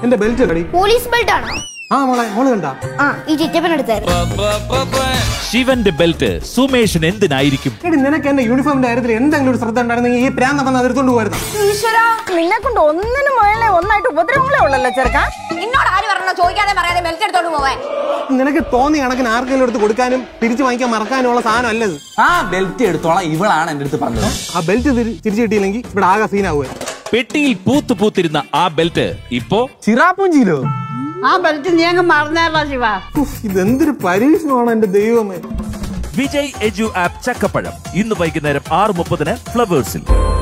എന്റെ ബെൽറ്റ് കടി police belt ആണോ ആ മോളെ മോള് കണ്ടാ ആ ഈ ചിറ്റപ്പൻ എടുത്തായിരുന്നു ശിവന്റെ ബെൽറ്റ് സുമേഷിന് എന്തിനായിരിക്കും എടി നിനക്ക് എന്റെ യൂണിഫോമിന്റെ കാര്യത്തിൽ എന്തെങ്കിലും ഒരു ശ്രദ്ധ ഉണ്ടായിരുന്നെങ്കിൽ ഈ പ്രാന്ത വന്ന് അതെടുത്തോണ്ട് പോയിരുന്നു ഈശ്വര നിന്നെ കൊണ്ട് ഒന്നിനും മുതലേ ഒന്നായിട്ട് ഉപദ്രവങ്ങളേ ഉള്ളല്ലോ ചെറുക്കാൻ എന്നോട് ആര് പറഞ്ഞോ ചോദിക്കാതെ പറയാതെ ബെൽറ്റ് എടുത്തോണ്ട് പോവാൻ നിനക്ക് തോന്നിയ കണക്കിന് ആർക്കെങ്കിലും എടുത്ത് കൊടുക്കാനും തിരിച്ചു വാങ്ങിക്കാൻ മറക്കാനുള്ള സാധനം അല്ലത് ആ ബെൽറ്റ് എടുത്തോളാം ഇവളാണ് എന്റെ അടുത്ത് പറഞ്ഞത് ആ ബെൽറ്റ് തിരിച്ചു കിട്ടിയില്ലെങ്കിൽ ഇവിടെ ആകെ സീനാവുക പെട്ടിയിൽ പൂത്ത് പൂത്തിരുന്ന ആ ബെൽറ്റ് ഇപ്പോ ചിറാപ്പുഞ്ചിയിലോ ആ ബെൽറ്റ് നീ അങ്ങ് മറന്നേറാ ശിവ ഇതെന്തൊരു പരീക്ഷണമാണ് എന്റെ ദൈവമേ വിജയ് എജു ആപ്പ് ചക്കപ്പഴം ഇന്ന് വൈകുന്നേരം ആറ് മുപ്പതിന് ഫ്ലവേഴ്സിൽ